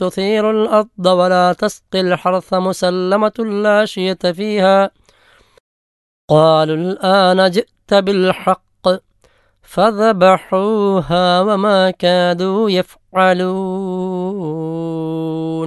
تثير الأرض ولا تسقي الحرث مسلمة لا شية فيها قالوا الآن جئت بالحق فذبحوها وما كادوا يفعلون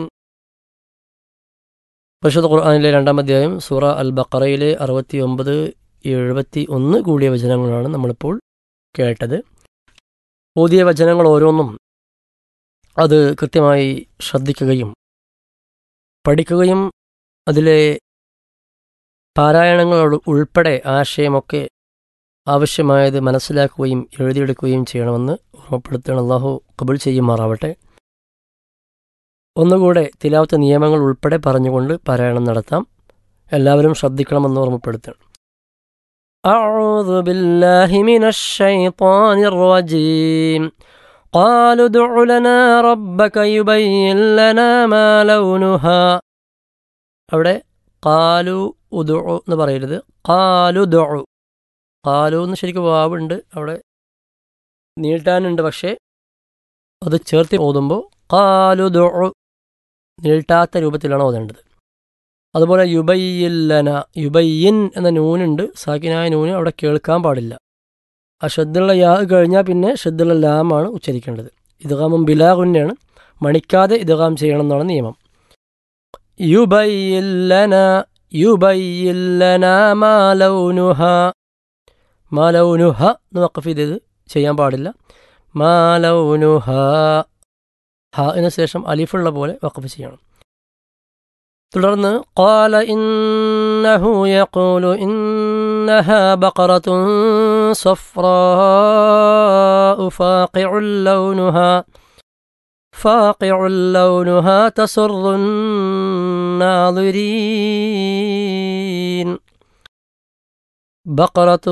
പരിശുദ്ധ ഖുർആാനിലെ രണ്ടാം അധ്യായം സൂറ അൽ ബക്കറയിലെ അറുപത്തി ഒമ്പത് എഴുപത്തി ഒന്ന് കൂടിയ വചനങ്ങളാണ് നമ്മളിപ്പോൾ കേട്ടത് പുതിയ വചനങ്ങൾ ഓരോന്നും അത് കൃത്യമായി ശ്രദ്ധിക്കുകയും പഠിക്കുകയും അതിലെ പാരായണങ്ങൾ ഉൾപ്പെടെ ആശയമൊക്കെ ആവശ്യമായത് മനസ്സിലാക്കുകയും എഴുതിയെടുക്കുകയും ചെയ്യണമെന്ന് ഓർമ്മപ്പെടുത്തണം അള്ളാഹു കബുൾ ചെയ്യുമാറാവട്ടെ ഒന്നുകൂടെ തിലാവത്തെ നിയമങ്ങൾ ഉൾപ്പെടെ പറഞ്ഞുകൊണ്ട് പാരായണം നടത്താം എല്ലാവരും ശ്രദ്ധിക്കണമെന്ന് ഓർമ്മപ്പെടുത്തണം أعوذ بالله من الشيطان الرجيم قالوا ادع لنا ربك يبين لنا ما لونها അവിടെ കാലു ഉദു എന്ന് പറയരുത് കാലു ദുഉ കാലു എന്ന് ശരിക്കും വാവുണ്ട് അവിടെ നീട്ടാനുണ്ട് പക്ഷേ അത് ചേർത്ത് ഓതുമ്പോൾ കാലു ദുഉ നീട്ടാത്ത രൂപത്തിലാണ് ഓതേണ്ടത് അതുപോലെ യുബയ്യില്ലന യുബയ്യിൻ എന്ന നൂനുണ്ട് സാക്കിനായ നൂന് അവിടെ കേൾക്കാൻ പാടില്ല ആ ഷദ്ദുള്ള യാ കഴിഞ്ഞാൽ പിന്നെ ഷദ്ദുള്ള ലാമാണ് ഉച്ചരിക്കേണ്ടത് ഇദ്ഗാമും ബിലാഗുന്നെയാണ് മണിക്കാതെ ഇദ്ഗാം ചെയ്യണം എന്നാണ് നിയമം യുബയ്യില്ലന യുബയ്യില്ലന മാലൗനുഹ മാലൗനുഹ എന്ന് വക്കഫ് ചെയ്തത് ചെയ്യാൻ പാടില്ല മാലൗനുഹ ഹാന് ശേഷം അലിഫുള്ള പോലെ വക്കഫ് ചെയ്യണം തുടർന്ന് قال إنه يقول إنها بقرة صفراء فاقع لونها فاقع لونها تسر الناظرين بقرة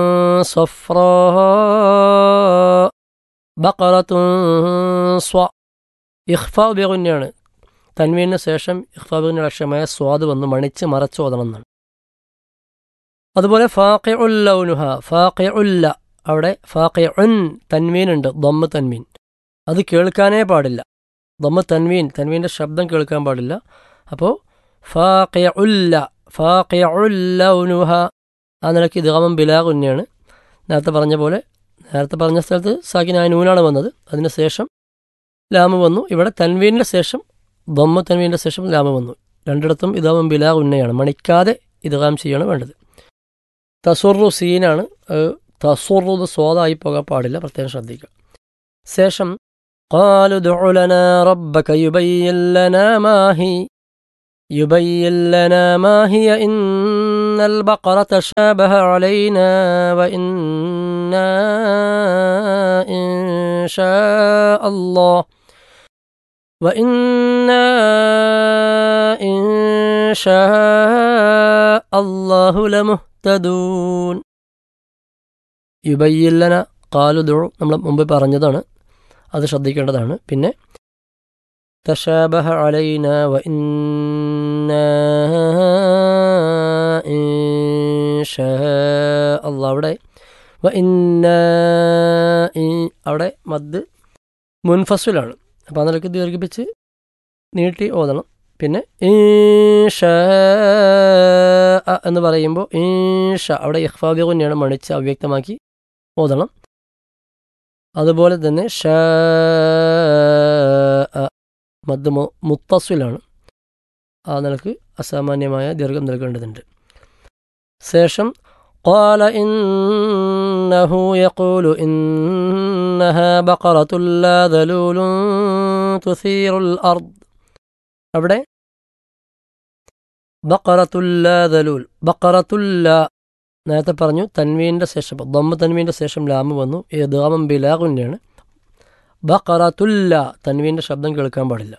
صفراء بقرة ص ഇഖ്ഫാ ബിഗുന്നെയാണ് തൻവീനു ശേഷം ഇഖ്ഫാബിന്റെ അക്ഷരമായ സ്വാദ് വന്ന് മണിച്ച് മറച്ചു ഓതണം എന്നാണ് അതുപോലെ ഫാഖി ഉല്ലൗനുഹ ഫാഖി ഉല്ല അവിടെ ഫാഖി ഉൻ തൻവീനുണ്ട് ദമ്മ് തൻവീൻ അത് കേൾക്കാനേ പാടില്ല ദമ്മ് തൻവീൻ തൻവീൻ്റെ ശബ്ദം കേൾക്കാൻ പാടില്ല അപ്പോൾ ഫാഖി ഉല്ല ഫാഖി ഉല്ലൗനുഹ ആ നിലയ്ക്ക് ഇതാമം ബിലാഖുന്നെയാണ് നേരത്തെ പറഞ്ഞ പോലെ നേരത്തെ പറഞ്ഞ സ്ഥലത്ത് സാക്കിനായ നൂനാണ് വന്നത് അതിന് ശേഷം ലാമ് വന്നു ഇവിടെ തൻവീനിൻ്റെ ശേഷം ദമ്മ തൻവീൻ്റെ ശേഷം ലാമ വന്നു രണ്ടിടത്തും ഇതാവും ബിലാ ഉന്നയാണ് മണിക്കാതെ ഇതാം ചെയ്യാണ് വേണ്ടത് തസുറു സീനാണ് തസുറു സ്വാദായി പോകാൻ പാടില്ല പ്രത്യേകം ശ്രദ്ധിക്കുക ശേഷം قالوا ادع لنا ربك يبين لنا ما هي يبين لنا ما هي إن البقرة شابه علينا وإنا إن شاء الله وإنا إن شاء الله لمهتدون യുബയ്യില്ലന കാലുദുഴു നമ്മൾ മുമ്പ് പറഞ്ഞതാണ് അത് ശ്രദ്ധിക്കേണ്ടതാണ് പിന്നെ തഷാബഹ അലൈന വ അല്ല അവിടെ വ ഇന്ന അവിടെ മദ് മുൻഫസുലാണ് അപ്പോൾ അതിലേക്ക് ദീർഘിപ്പിച്ച് നീട്ടി ഓതണം പിന്നെ ഈഷ എന്ന് പറയുമ്പോൾ ഈഷ അവിടെ ഇഹ്ഫാബി തന്നെയാണ് മണിച്ച് അവ്യക്തമാക്കി ഓതണം അതുപോലെ തന്നെ ഷ മദ് മുത്തസുലാണ് ആ നിലക്ക് അസാമാന്യമായ ദീർഘം നൽകേണ്ടതുണ്ട് ശേഷം قال إنه يقول إنها بقرة لا ذلول تثير الأرض അവിടെ ബക്കറത്തുല്ല ദലൂൽ ബക്കറത്തുല്ല നേരത്തെ പറഞ്ഞു തൻവീൻ്റെ ശേഷം ദമ്മ തൻവീൻ്റെ ശേഷം ലാമ് വന്നു ഏതാമം ബിലാഖുന്നെയാണ് ബക്കറത്തുല്ല തൻവീൻ്റെ ശബ്ദം കേൾക്കാൻ പാടില്ല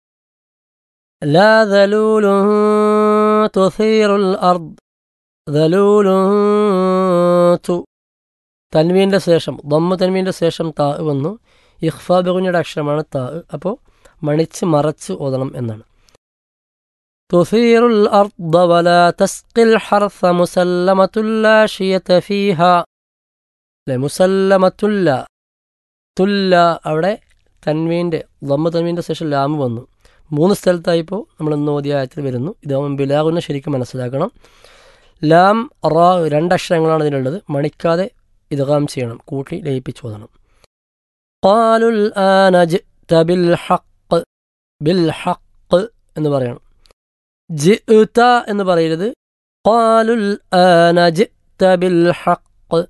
ലാ ദലൂലു തുസീറുൽ അർദ് ദലൂലു തു തൻവീൻ്റെ ശേഷം ദമ്മ തൻവീൻ്റെ ശേഷം താ വന്നു ഇഖ്ഫാബിഗുനിയുടെ അക്ഷരമാണ് താ അപ്പോൾ മണിച്ച് മറച്ച് ഓതണം എന്നാണ് تثير الأرض ولا تسقي الحرث مسلمة لا شية فيها മുസല്ലമത്തുല്ല തുല്ല അവിടെ തൻവീൻ്റെ ലമ്മ തൻവീൻ്റെ ശേഷം ലാമ് വന്നു മൂന്ന് സ്ഥലത്തായിപ്പോൾ നമ്മൾ ഇന്ന് ഓതിയ ആയത്തിൽ വരുന്നു ഇതാവുമ്പോൾ ബിലാഗുനെ ശരിക്കും മനസ്സിലാക്കണം ലാം റാ രണ്ടക്ഷരങ്ങളാണ് ഇതിലുള്ളത് മണിക്കാതെ ഇതകാം ചെയ്യണം കൂട്ടി ലയിപ്പിച്ച് ഓതണം قالوا الآن جئت بالحق بالحق എന്ന് പറയണം ജിഅ്ത എന്ന് പറയരുത് قالوا الآن جئت بالحق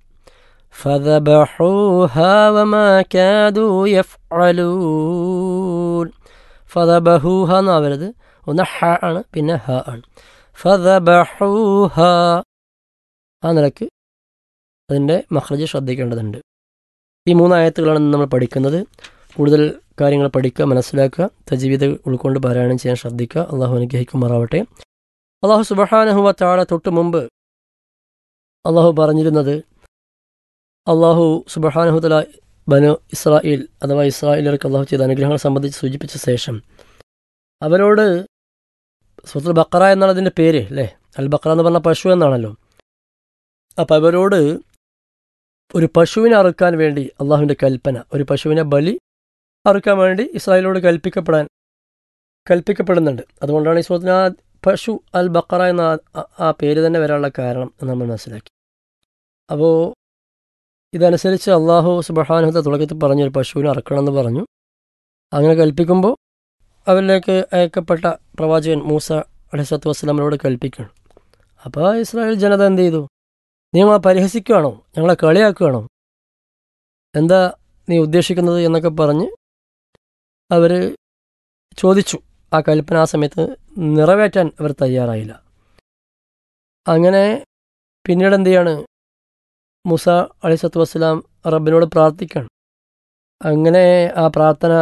فذبحوها وما كادوا يفعلون فذبحوها എന്നാവരുത് ഒന്ന് ഹ ആണ് പിന്നെ ഹ ആണ് ഫദബഹൂഹ ആ നിലക്ക് അതിൻ്റെ മഹ്റജ് ശ്രദ്ധിക്കേണ്ടതുണ്ട് ഈ മൂന്ന് ആയത്തുകളാണ് ഇന്ന് നമ്മൾ പഠിക്കുന്നത് കൂടുതൽ കാര്യങ്ങൾ പഠിക്കുക മനസ്സിലാക്കുക തജീവിത ഉൾക്കൊണ്ട് പാരായണം ചെയ്യാൻ ശ്രദ്ധിക്കുക അള്ളാഹു അനുഗ്രഹിക്കുമാറാവട്ടെ അള്ളാഹു സുബഹാനഹുവ താഴെ തൊട്ട് മുമ്പ് അള്ളാഹു പറഞ്ഞിരുന്നത് അള്ളാഹു സുബഹാനഹുതല ബനു ഇസ്രായേൽ അഥവാ ഇസ്രായേലർക്ക് അള്ളാഹു ചെയ്ത അനുഗ്രഹങ്ങൾ സംബന്ധിച്ച് സൂചിപ്പിച്ച ശേഷം അവരോട് സുഹൃത്തുൽ ബക്കറ എന്നാണ് അതിൻ്റെ പേര് അല്ലേ അൽ ബക്കറ എന്ന് പറഞ്ഞ പശു എന്നാണല്ലോ അപ്പം അവരോട് ഒരു പശുവിനെ അറുക്കാൻ വേണ്ടി അള്ളാഹുവിൻ്റെ കൽപ്പന ഒരു പശുവിനെ ബലി അറുക്കാൻ വേണ്ടി ഇസ്രായേലോട് കൽപ്പിക്കപ്പെടാൻ കൽപ്പിക്കപ്പെടുന്നുണ്ട് അതുകൊണ്ടാണ് ഈ സുഹൃത്തിന് ആ പശു അൽ ബക്കറ എന്ന ആ- ആ പേര് തന്നെ വരാനുള്ള കാരണം എന്ന് നമ്മൾ മനസ്സിലാക്കി അപ്പോൾ ഇതനുസരിച്ച് അള്ളാഹു സുബഹാനുഹത്തെ തുടക്കത്തിൽ പറഞ്ഞു ഒരു പശുവിനെ അറക്കണമെന്ന് പറഞ്ഞു അങ്ങനെ കൽപ്പിക്കുമ്പോൾ അവരിലേക്ക് അയക്കപ്പെട്ട പ്രവാചകൻ മൂസ അലഹസത്തു വസ്സലാമിനോട് കൽപ്പിക്കണം അപ്പോൾ ഇസ്രായേൽ ജനത എന്ത് ചെയ്തു നീ ഞങ്ങളെ പരിഹസിക്കുകയാണോ ഞങ്ങളെ കളിയാക്കുകയാണോ എന്താ നീ ഉദ്ദേശിക്കുന്നത് എന്നൊക്കെ പറഞ്ഞ് അവർ ചോദിച്ചു ആ കൽപ്പന ആ സമയത്ത് നിറവേറ്റാൻ അവർ തയ്യാറായില്ല അങ്ങനെ പിന്നീട് എന്ത് ചെയ്യാണ് മുസ അലിസത്ത് വസ്സലാം റബ്ബിനോട് പ്രാർത്ഥിക്കണം അങ്ങനെ ആ പ്രാർത്ഥന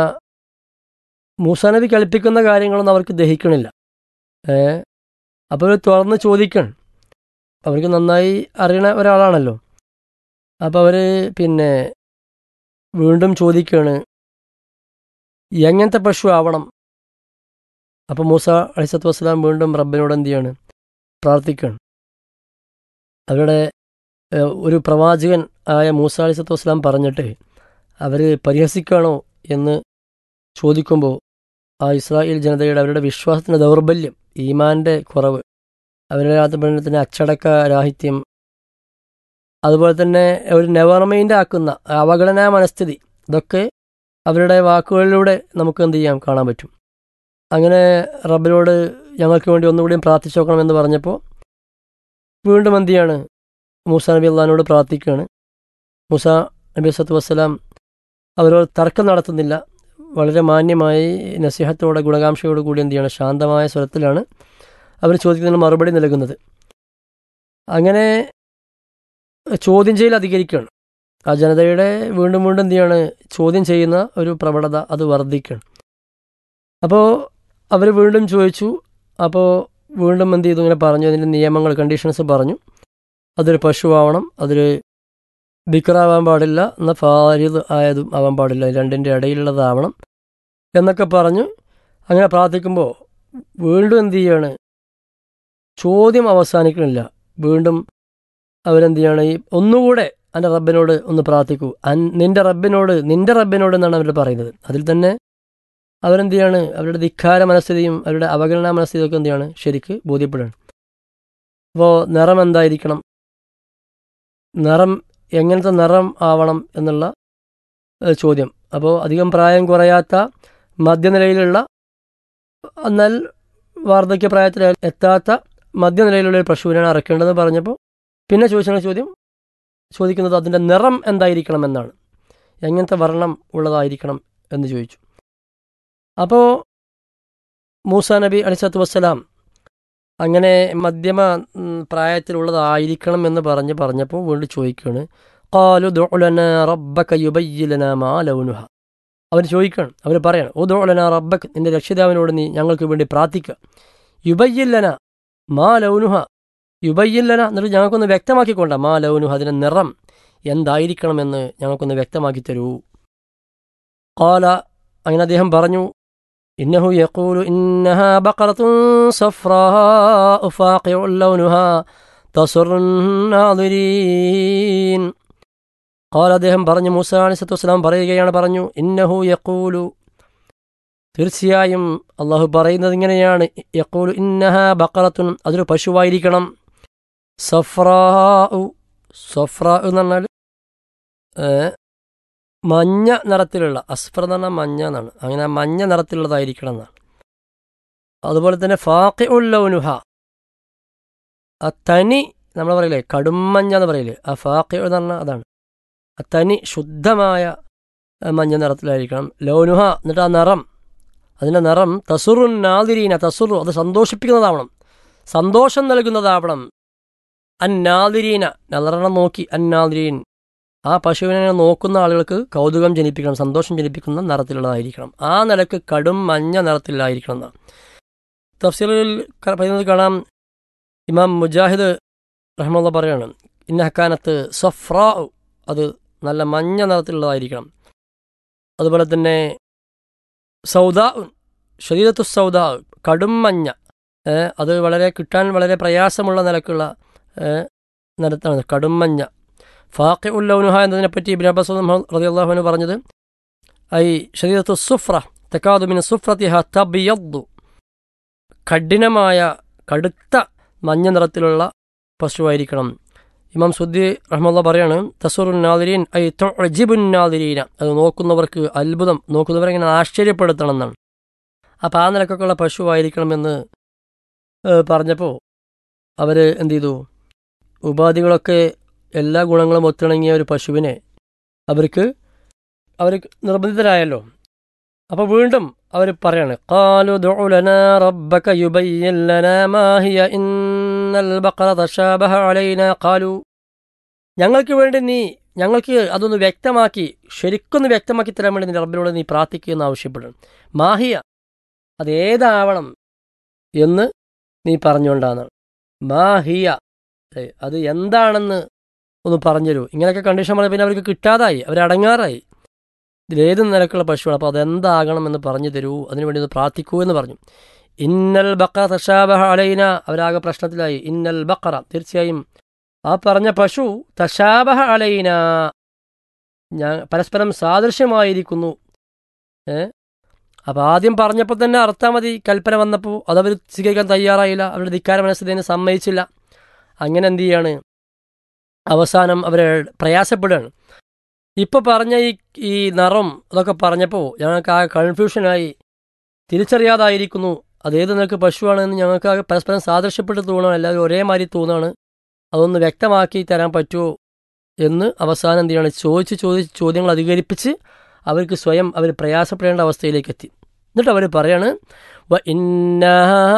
മൂസ നബി കൽപ്പിക്കുന്ന കാര്യങ്ങളൊന്നും അവർക്ക് ദഹിക്കണില്ല ഏ അപ്പോൾ അവർ തുറന്ന് ചോദിക്കണം അവർക്ക് നന്നായി അറിയണ ഒരാളാണല്ലോ അപ്പോൾ അവർ പിന്നെ വീണ്ടും ചോദിക്കുകയാണ് എങ്ങനത്തെ പശു ആവണം അപ്പോൾ മൂസ അലിസത്ത് വസ്സലാം വീണ്ടും റബ്ബിനോട് എന്ത് ചെയ്യാണ് പ്രാർത്ഥിക്കുകയാണ് അവരുടെ ഏഹ്, ഒരു പ്രവാചകൻ ആയ മൂസ അലിസത്ത് വസ്സലാം പറഞ്ഞിട്ട് അവർ പരിഹസിക്കുകയാണോ എന്ന് ചോദിക്കുമ്പോൾ ആ ഇസ്രായേൽ ജനതയുടെ അവരുടെ വിശ്വാസത്തിൻ്റെ ദൗർബല്യം ഈമാൻ്റെ കുറവ് അവരുടെ ആത്മബന്ധത്തിൻ്റെ അച്ചടക്ക രാഹിത്യം അതുപോലെ തന്നെ ഒരു നെവർമൈൻഡ് ആക്കുന്ന അവഗണനാ മനസ്ഥിതി ഇതൊക്കെ അവരുടെ വാക്കുകളിലൂടെ നമുക്ക് എന്ത് ചെയ്യാം കാണാൻ പറ്റും അങ്ങനെ റബ്ബിനോട് ഞങ്ങൾക്ക് വേണ്ടി ഒന്നുകൂടിയും പ്രാർത്ഥിച്ചു നോക്കണമെന്ന് പറഞ്ഞപ്പോൾ വീണ്ടും എന്ത് ചെയ്യാണ് മൂസ നബി അള്ളഹാനോട് പ്രാർത്ഥിക്കുകയാണ് മൂസ നബി സത്തു വസ്സലാം അവരോട് തർക്കം നടത്തുന്നില്ല വളരെ മാന്യമായി നസിഹത്തോടെ ഗുണകാംക്ഷയോട് കൂടി എന്ത് ചെയ്യണം ശാന്തമായ സ്വരത്തിലാണ് അവർ ചോദിക്കുന്നതിന് മറുപടി നൽകുന്നത് അങ്ങനെ ചോദ്യം ചെയ്യൽ അധികരിക്കുകയാണ് ആ ജനതയുടെ വീണ്ടും വീണ്ടും എന്ത് ചെയ്യാണ് ചോദ്യം ചെയ്യുന്ന ഒരു പ്രവണത അത് വർദ്ധിക്കുകയാണ് അപ്പോൾ അവർ വീണ്ടും ചോദിച്ചു അപ്പോൾ വീണ്ടും എന്ത് ചെയ്തു ഇങ്ങനെ പറഞ്ഞു അതിൻ്റെ നിയമങ്ങൾ കണ്ടീഷൻസ് പറഞ്ഞു അതൊരു പശുവാവണം അതൊരു ബിക്കറാവാൻ പാടില്ല എന്നാൽ ഫാരിദ് ആയതും ആവാൻ പാടില്ല രണ്ടിൻ്റെ ഇടയിലുള്ളതാവണം എന്നൊക്കെ പറഞ്ഞു അങ്ങനെ പ്രാർത്ഥിക്കുമ്പോൾ വീണ്ടും എന്ത് ചെയ്യാണ് ചോദ്യം അവസാനിക്കണില്ല വീണ്ടും അവരെന്ത് ചെയ്യാണ് ഈ ഒന്നുകൂടെ എൻ്റെ റബ്ബിനോട് ഒന്ന് പ്രാർത്ഥിക്കൂ അൻ നിന്റെ റബ്ബിനോട് നിന്റെ റബ്ബിനോട് എന്നാണ് അവർ പറയുന്നത് അതിൽ തന്നെ അവരെന്ത് ചെയ്യാണ് അവരുടെ ധിക്കാര മനസ്ഥിതിയും അവരുടെ അവഗണനാ മനസ്ഥിതിയും ഒക്കെ എന്ത് ചെയ്യാണ് ശരിക്ക് ബോധ്യപ്പെടുകയാണ് അപ്പോൾ നിറം എന്തായിരിക്കണം നിറം എങ്ങനത്തെ നിറം ആവണം എന്നുള്ള ഏഹ്, ചോദ്യം അപ്പോൾ അധികം പ്രായം കുറയാത്ത മധ്യനിലയിലുള്ള എന്നാൽ വാർദ്ധക്യ പ്രായത്തിൽ എത്താത്ത മധ്യനിലയിലുള്ള ഒരു പശുവിനാണ് അറക്കേണ്ടതെന്ന് പറഞ്ഞപ്പോൾ പിന്നെ ചോദിച്ച ചോദ്യം ചോദിക്കുന്നത് അതിൻ്റെ നിറം എന്തായിരിക്കണം എന്നാണ് എങ്ങനത്തെ വർണ്ണം ഉള്ളതായിരിക്കണം എന്ന് ചോദിച്ചു അപ്പോൾ മൂസ നബി അലിസത്ത് വസ്സലാം അങ്ങനെ മധ്യമ ഉം, പ്രായത്തിലുള്ളതായിരിക്കണം എന്ന് പറഞ്ഞ് പറഞ്ഞപ്പോൾ വീണ്ടും ചോദിക്കുകയാണ് കാലു ദുലന റബ്ബക യുബയ്യിലന മാ ലൗനുഹ അവർ ചോദിക്കുകയാണ് അവർ പറയാണ് ഓ ദുലന റബ്ബക്ക് നിന്റെ രക്ഷിതാവിനോട് നീ ഞങ്ങൾക്ക് വേണ്ടി പ്രാർത്ഥിക്കുക യുബയ്യില്ലന മാ ലൗനുഹ യുബയ്യില്ലന എന്നിട്ട് ഞങ്ങൾക്കൊന്ന് വ്യക്തമാക്കിക്കൊണ്ട മാ ലൗനുഹ അതിൻ്റെ നിറം എന്തായിരിക്കണമെന്ന് ഞങ്ങൾക്കൊന്ന് വ്യക്തമാക്കി തരൂ കാല അങ്ങനെ അദ്ദേഹം പറഞ്ഞു إنه يقول إنها بقرة صفراء فاقع لونها تسر الناظرين ഖാൽ അദ്ദേഹം പറഞ്ഞു മൂസ അലിസത്തു വസ്സലാം പറയുകയാണ് പറഞ്ഞു ഇന്നഹു യഖൂലു തീർച്ചയായും അള്ളാഹു പറയുന്നത് ഇങ്ങനെയാണ് യഖൂലു ഇന്നഹ ബക്കറത്തുൻ അതൊരു പശുവായിരിക്കണം സഫ്രാ സഫ്രാ എന്ന് പറഞ്ഞാൽ ഏ, മഞ്ഞ നിറത്തിലുള്ള അസ്ഫർ എന്ന് പറഞ്ഞാൽ മഞ്ഞ എന്നാണ് അങ്ങനെ ആ മഞ്ഞ നിറത്തിലുള്ളതായിരിക്കണം എന്നാണ് അതുപോലെ തന്നെ ഫാഖി ഉല്ലൗനുഹ ആ തനി നമ്മൾ പറയില്ലേ കടുംമഞ്ഞ എന്ന് പറയില്ലേ ആ ഫാഖി എന്ന് പറഞ്ഞാൽ അതാണ് ആ തനി ശുദ്ധമായ ആ, മഞ്ഞ നിറത്തിലായിരിക്കണം ലൗനുഹ എന്നിട്ട് ആ നിറം അതിൻ്റെ നിറം തസുറുൻ നാദിരീന തസുറു അത് സന്തോഷിപ്പിക്കുന്നതാവണം സന്തോഷം നൽകുന്നതാവണം അന്നാദിരീന നല്ലറണം നോക്കി അന്നാദിരീൻ ആ പശുവിനെ നോക്കുന്ന ആളുകൾക്ക് കൗതുകം ജനിപ്പിക്കണം സന്തോഷം ജനിപ്പിക്കുന്ന നിറത്തിലുള്ളതായിരിക്കണം ആ നിലക്ക് കടും മഞ്ഞ നിറത്തിലായിരിക്കണം എന്നാണ് തഫ്സീലിൽ ക- പറയുന്നത് കാണാം ഇമാം മുജാഹിദ് റഹ്മുള്ള പറയാണ് ഇന്ന ഹക്കാനത്ത് സഫ്രാ അത് നല്ല മഞ്ഞ നിറത്തിലുള്ളതായിരിക്കണം അതുപോലെ തന്നെ സൗദാ ശരീരത്തു സൗദാ കടും മഞ്ഞ ഏ, അത് വളരെ കിട്ടാൻ വളരെ പ്രയാസമുള്ള നിലക്കുള്ള ഏ, നിലത്താണ് കടും മഞ്ഞ ഫാഖി ഉല്ലൗനുഹ എന്നതിനെപ്പറ്റി ഇബിൻ അബ്ബാസ് റളിയല്ലാഹു പറഞ്ഞത് ഐ ശരീരത്തു സുഫ്ര തക്കാതുമിന് സുഫ്രത്തിഹ തബിയദ്ദു കഠിനമായ കടുത്ത മഞ്ഞ നിറത്തിലുള്ള പശുവായിരിക്കണം ഇമാം സുദ്ദി റഹ്മുള്ള പറയാണ് തസൂറുൻ നാദിരീൻ ഐ തൊജിബുൻ നാദിരീന അത് നോക്കുന്നവർക്ക് അത്ഭുതം നോക്കുന്നവരെ ഇങ്ങനെ ആശ്ചര്യപ്പെടുത്തണം എന്നാണ് അപ്പോൾ ആ നിലക്കൊക്കെയുള്ള പശുവായിരിക്കണമെന്ന് ഏഹ്, പറഞ്ഞപ്പോൾ അവർ എന്ത് ചെയ്തു ഉപാധികളൊക്കെ എല്ലാ ഗുണങ്ങളും ഒത്തിണങ്ങിയ ഒരു പശുവിനെ അവർക്ക് അവർ നിർബന്ധിതരായല്ലോ അപ്പോൾ വീണ്ടും അവർ പറയാണ് قالوا ادع لنا ربك يبين لنا ما هي إن البقرة تشابه علينا قالوا ഞങ്ങൾക്ക് വേണ്ടി നീ ഞങ്ങൾക്ക് അതൊന്ന് വ്യക്തമാക്കി ശരിക്കൊന്ന് വ്യക്തമാക്കി തരാൻ വേണ്ടി നിന്റെ റബ്ബിനോട് നീ പ്രാർത്ഥിക്കുമെന്ന് ആവശ്യപ്പെടും മാഹിയ അതേതാവണം എന്ന് നീ പറഞ്ഞുകൊണ്ടാണ് മാഹിയ ഏ, അത് എന്താണെന്ന് ഒന്ന് പറഞ്ഞുതരൂ ഇങ്ങനെയൊക്കെ കണ്ടീഷൻ പറഞ്ഞാൽ പിന്നെ അവർക്ക് കിട്ടാതായി അവരടങ്ങാറായി ഇതിലേത് നിലക്കുള്ള പശുവാണ് അപ്പോൾ അതെന്താകണം എന്ന് പറഞ്ഞു തരൂ അതിനുവേണ്ടി ഒന്ന് പ്രാർത്ഥിക്കൂ എന്ന് പറഞ്ഞു ഇന്നൽ ബക്കറ തഷാബഹ അലൈന അവരാകെ പ്രശ്നത്തിലായി ഇന്നൽ ബക്കറ തീർച്ചയായും ആ പറഞ്ഞ പശു തഷാബഹ അലൈന ഞാൻ പരസ്പരം സാദൃശ്യമായിരിക്കുന്നു ഏ അപ്പോൾ ആദ്യം പറഞ്ഞപ്പോൾ തന്നെ അർത്ഥം മതി കൽപ്പന വന്നപ്പോൾ അതവർ സ്വീകരിക്കാൻ തയ്യാറായില്ല അവരുടെ ധിക്കാര മനസ്സിനെ സമ്മതിച്ചില്ല അങ്ങനെ എന്ത് ചെയ്യാണ് അവസാനം അവർ പ്രയാസപ്പെടുകയാണ് ഇപ്പോൾ പറഞ്ഞ ഈ ഈ നിറം അതൊക്കെ പറഞ്ഞപ്പോൾ ഞങ്ങൾക്ക് ആ കൺഫ്യൂഷനായി തിരിച്ചറിയാതായിരിക്കുന്നു അതേത് നിനക്ക് പശുവാണെന്ന് ഞങ്ങൾക്ക് ആകെ പരസ്പരം സാദൃശ്യപ്പെട്ട് തോന്നണം എല്ലാവരും ഒരേ മാതിരി തോന്നുകയാണ് അതൊന്ന് വ്യക്തമാക്കി തരാൻ പറ്റുമോ എന്ന് അവസാനം എന്ത് ചെയ്യണം ചോദിച്ച് ചോദിച്ച് ചോദ്യങ്ങൾ അധികരിപ്പിച്ച് അവർക്ക് സ്വയം അവർ പ്രയാസപ്പെടേണ്ട അവസ്ഥയിലേക്ക് എത്തി എന്നിട്ട് അവർ പറയാണ് വ ഇന്നാ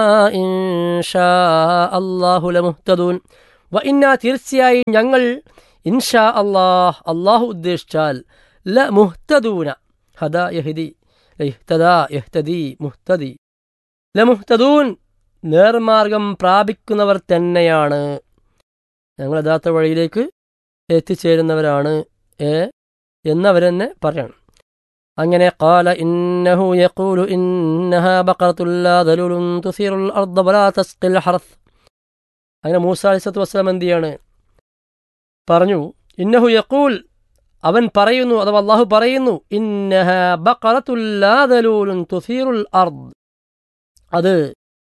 ഇൻഷാ അല്ലാഹു ലമുഹ്തദൂൻ വ ഇന്നാ തീർച്ചയായും ഞങ്ങൾ ഇൻഷാ അല്ലാഹ് അള്ളാഹു ഉദ്ദേശിച്ചാൽ ല മുഹ്തദൂന ഹദ യഹ്ദി ഇഹ്തദാ യഹ്തദി മുഹ്തദി ല മുഹ്തദൂൻ നേർമാർഗം പ്രാപിക്കുന്നവർ തന്നെയാണ് ഞങ്ങൾ യഥാർത്ഥ വഴിയിലേക്ക് എത്തിച്ചേരുന്നവരാണ് ഏ എന്നവരെന്നെ പറയണം അങ്ങനെ قال إنه يقول إنها بقرة لا ذلول تثير الأرض ولا تسقي الحرث അങ്ങനെ മൂസ അലിസത്ത് വസ്സലാം എന്ത് ചെയ്യാണ് പറഞ്ഞു ഇന്നഹു യഖൂൽ അവൻ പറയുന്നു അഥവാ അള്ളാഹു പറയുന്നു ഇന്നഹ ബഖറത്തുൽ ലാ ദലൂലുൻ തുസീറുൽ അർദ് അത്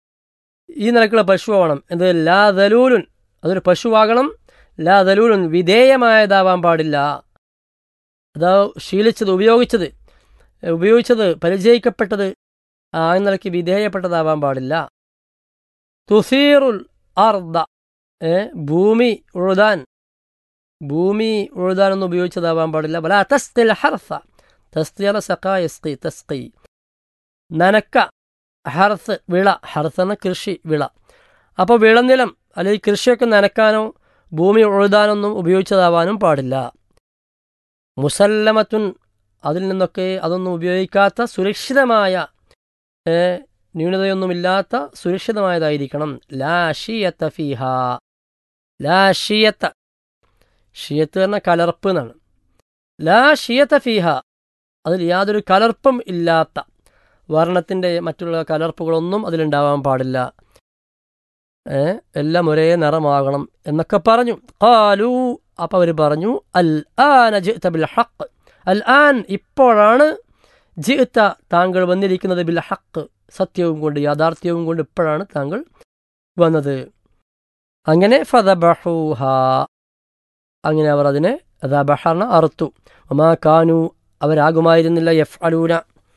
ഈ നിലക്കുള്ള പശുവാകണം എന്ത് ലാ ദലൂലുൻ അതൊരു പശുവാകണം ലാ ദലൂലുൻ വിധേയമായതാവാൻ പാടില്ല അതാ ശീലിച്ചത് ഉപയോഗിച്ചത് ഉപയോഗിച്ചത് പരിചയിക്കപ്പെട്ടത് ആ നിലയ്ക്ക് വിധേയപ്പെട്ടതാവാൻ പാടില്ല തുസീറുൽ അർദ ഏ ഭൂമി ഉഴുതാൻ ഭൂമി ഉഴുതാനൊന്നും ഉപയോഗിച്ചതാവാൻ പാടില്ല വല തസ്തിൽ ഹർസ തസ്തിയറ സഖ യസ്കി തസ്കി നനക്ക ഹർസ് വിള ഹർസ് എന്ന കൃഷി വിള അപ്പോൾ വിളനിലം അല്ലെങ്കിൽ കൃഷിയൊക്കെ നനക്കാനോ ഭൂമി ഉഴുതാനൊന്നും ഉപയോഗിച്ചതാവാനും പാടില്ല മുസല്ലമത്തുൻ അതിൽ നിന്നൊക്കെ അതൊന്നും ഉപയോഗിക്കാത്ത സുരക്ഷിതമായ ഏ, ന്യൂനതയൊന്നുമില്ലാത്ത സുരക്ഷിതമായതായിരിക്കണം ലാ ഷിയത്ത ഫീഹ ലാ ഷിയത്ത ഷിയത്ത് എന്ന കലർപ്പ് എന്നാണ് ലാ ഷിയത്ത ഫീഹ അതിൽ യാതൊരു കലർപ്പും ഇല്ലാത്ത വർണ്ണത്തിൻ്റെ മറ്റുള്ള കലർപ്പുകളൊന്നും അതിലുണ്ടാവാൻ പാടില്ല ഏ, എല്ലാം ഒരേ നിറമാകണം എന്നൊക്കെ പറഞ്ഞു കാലു അപ്പോൾ അവർ പറഞ്ഞു അൽ ആന ജിഅ്ത ബിൽ ഹക്ക് അൽ ആൻ ഇപ്പോഴാണ് ജിഅ്ത താങ്കൾ വന്നിരിക്കുന്നത് ബിൽ ഹക്ക് സത്യവും കൊണ്ട് യാഥാർത്ഥ്യവും കൊണ്ട് ഇപ്പോഴാണ് താങ്കൾ വന്നത് അങ്ങനെ ഫതബഹൂഹ അങ്ങനെ അവർ അതിനെ ദബഹർണ അറുത്തു ഒമാ കാനു അവരാകുമായിരുന്നില്ല എഫ് അലൂന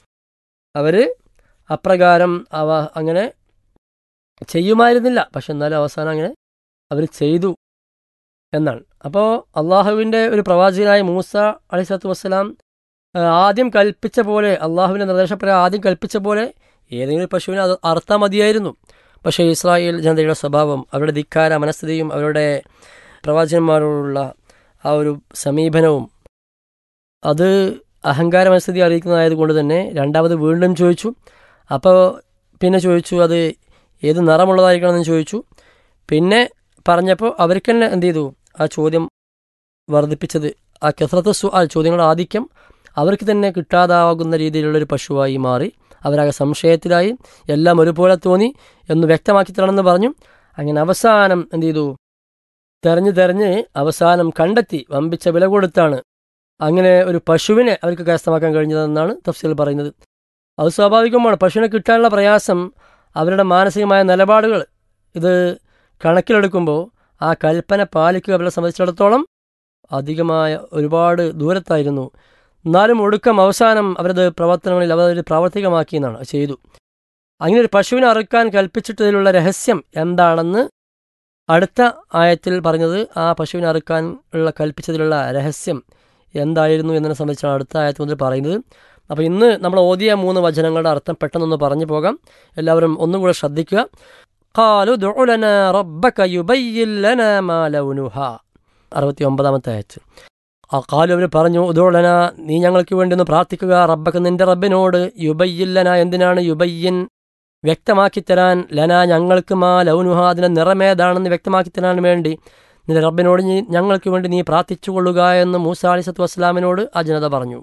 അവർ അപ്രകാരം അവ അങ്ങനെ ചെയ്യുമായിരുന്നില്ല പക്ഷെ എന്നാലും അവസാനം അങ്ങനെ അവർ ചെയ്തു എന്നാണ് അപ്പോൾ അള്ളാഹുവിൻ്റെ ഒരു പ്രവാചകനായ മൂസ അലി സ്വലത്തു വസ്സലാം ആ, ആദ്യം കൽപ്പിച്ച പോലെ അള്ളാഹുവിൻ്റെ നിർദ്ദേശപ്രകാരം ആദ്യം കൽപ്പിച്ച പോലെ ഏതെങ്കിലും ഒരു പശുവിനെ അത് അറുത്താൽ മതിയായിരുന്നു പക്ഷേ ഇസ്രായേൽ ജനതയുടെ സ്വഭാവം അവരുടെ ധിക്കാര മനസ്ഥിതിയും അവരുടെ പ്രവാചകന്മാരോടുള്ള ആ ഒരു സമീപനവും അത് അഹങ്കാര മനസ്ഥിതി അറിയിക്കുന്നതായതുകൊണ്ട് തന്നെ രണ്ടാമത് വീണ്ടും ചോദിച്ചു അപ്പോൾ പിന്നെ ചോദിച്ചു അത് ഏത് നിറമുള്ളതായിരിക്കണമെന്ന് ചോദിച്ചു പിന്നെ പറഞ്ഞപ്പോൾ അവർക്ക് തന്നെ എന്ത് ചെയ്തു ആ ചോദ്യം വർദ്ധിപ്പിച്ചത് ആ കെസ്രത്ത് സു ആ ചോദ്യങ്ങളുടെ ആധിക്യം അവർക്ക് തന്നെ കിട്ടാതാകുന്ന രീതിയിലുള്ളൊരു പശുവായി മാറി അവരാകെ സംശയത്തിലായി എല്ലാം ഒരുപോലെ തോന്നി എന്ന് വ്യക്തമാക്കി തരണമെന്ന് പറഞ്ഞു അങ്ങനെ അവസാനം എന്ത് ചെയ്തു തെരഞ്ഞു തെരഞ്ഞ് അവസാനം കണ്ടെത്തി വമ്പിച്ച വില കൊടുത്താണ് അങ്ങനെ ഒരു പശുവിനെ അവർക്ക് കരസ്ഥമാക്കാൻ കഴിഞ്ഞതെന്നാണ് തഫ്സീൽ പറയുന്നത് അത് സ്വാഭാവികമാണ് പശുവിനെ കിട്ടാനുള്ള പ്രയാസം അവരുടെ മാനസികമായ നിലപാടുകൾ ഇത് കണക്കിലെടുക്കുമ്പോൾ ആ കൽപ്പന പാലിക്കുക അവരെ സംബന്ധിച്ചിടത്തോളം അധികമായ ഒരുപാട് ദൂരത്തായിരുന്നു എന്നാലും ഒടുക്കം അവസാനം അവരത് പ്രവർത്തനങ്ങളിൽ അവരത് പ്രാവർത്തികമാക്കി എന്നാണ് അത് ചെയ്തു അങ്ങനെ ഒരു പശുവിനെ അറുക്കാൻ കൽപ്പിച്ചിട്ടതിലുള്ള രഹസ്യം എന്താണെന്ന് അടുത്ത ആയത്തിൽ പറഞ്ഞത് ആ പശുവിനെ അറുക്കാൻ ഉള്ള കൽപ്പിച്ചതിലുള്ള രഹസ്യം എന്തായിരുന്നു എന്നതിനെ സംബന്ധിച്ചാണ് അടുത്ത ആയത്ത് മുതൽ പറയുന്നത് അപ്പോൾ ഇന്ന് നമ്മൾ ഓതിയ മൂന്ന് വചനങ്ങളുടെ അർത്ഥം പെട്ടെന്നൊന്ന് പറഞ്ഞു പോകാം എല്ലാവരും ഒന്നുകൂടെ ശ്രദ്ധിക്കുക قالوا ادع لنا ربك يبين لنا ما لونها അറുപത്തി ഒമ്പതാമത്തെ ആയത്ത് ആ കാലു അവർ പറഞ്ഞു ഉദോളന നീ ഞങ്ങൾക്ക് വേണ്ടി ഒന്ന് പ്രാർത്ഥിക്കുക റബ്ബക്ക് നിന്റെ റബ്ബിനോട് യുബയ്യില്ലന എന്തിനാണ് യുബയ്യൻ വ്യക്തമാക്കി തരാൻ ലന ഞങ്ങൾക്ക് മാ ലൗനുഹ അതിൻ്റെ നിറമേതാണെന്ന് വ്യക്തമാക്കി തരാൻ വേണ്ടി നിന്റെ റബ്ബിനോട് നീ ഞങ്ങൾക്ക് വേണ്ടി നീ പ്രാർത്ഥിച്ചുകൊള്ളുക എന്ന് മൂസ അലിസത്തു വസ്സലാമിനോട് ആ ജനത പറഞ്ഞു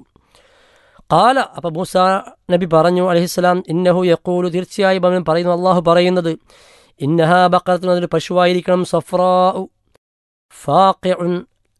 കാല അപ്പം മൂസ നബി പറഞ്ഞു അലഹിസ്സലാം ഇന്നഹു യക്കൂലു തീർച്ചയായും അവൻ പറയുന്നു അള്ളാഹു പറയുന്നത് ഇന്നഹ ബക്കറത്തിന് അതൊരു പശുവായിരിക്കണം സഫ്രാ ഫാഖിഉൻ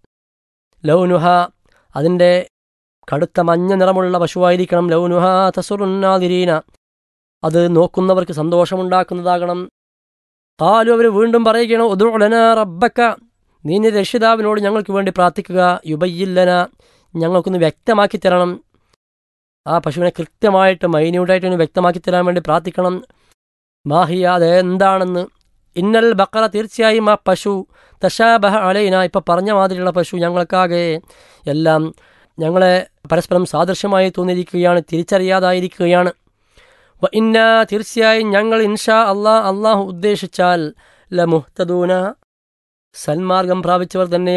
ലൗനുഹ അതിൻ്റെ കടുത്ത മഞ്ഞ നിറമുള്ള പശുവായിരിക്കണം ലൗനുഹ തസുറുന്നാതിരീന അത് നോക്കുന്നവർക്ക് സന്തോഷമുണ്ടാക്കുന്നതാകണം കാലു അവർ വീണ്ടും പറയുകയാണ് ഉദുലന റബ്ബക്ക നീ നിന്റെ രക്ഷിതാവിനോട് ഞങ്ങൾക്ക് വേണ്ടി പ്രാർത്ഥിക്കുക യുബയ്യില്ലന ഞങ്ങൾക്കൊന്ന് വ്യക്തമാക്കി തരണം ആ പശുവിനെ കൃത്യമായിട്ട് മൈന്യൂട്ടായിട്ട് ഒന്ന് വ്യക്തമാക്കി തരാൻ വേണ്ടി പ്രാർത്ഥിക്കണം മാഹിയ അത് എന്താണെന്ന് ഇന്നൽ ബക്കറ തീർച്ചയായും ആ പശു തശാബഹ അലൈന ഇപ്പം പറഞ്ഞ മാതിരിയുള്ള പശു ഞങ്ങൾക്കാകെ എല്ലാം ഞങ്ങളെ പരസ്പരം സാദൃശ്യമായി തോന്നിയിരിക്കുകയാണ് തിരിച്ചറിയാതായിരിക്കുകയാണ് വ ഇന്ന തീർച്ചയായും ഞങ്ങൾ ഇൻഷാ അള്ളാഹ് അള്ളാഹു ഉദ്ദേശിച്ചാൽ ല മുഹ്തദൂന സന്മാർഗം പ്രാപിച്ചവർ തന്നെ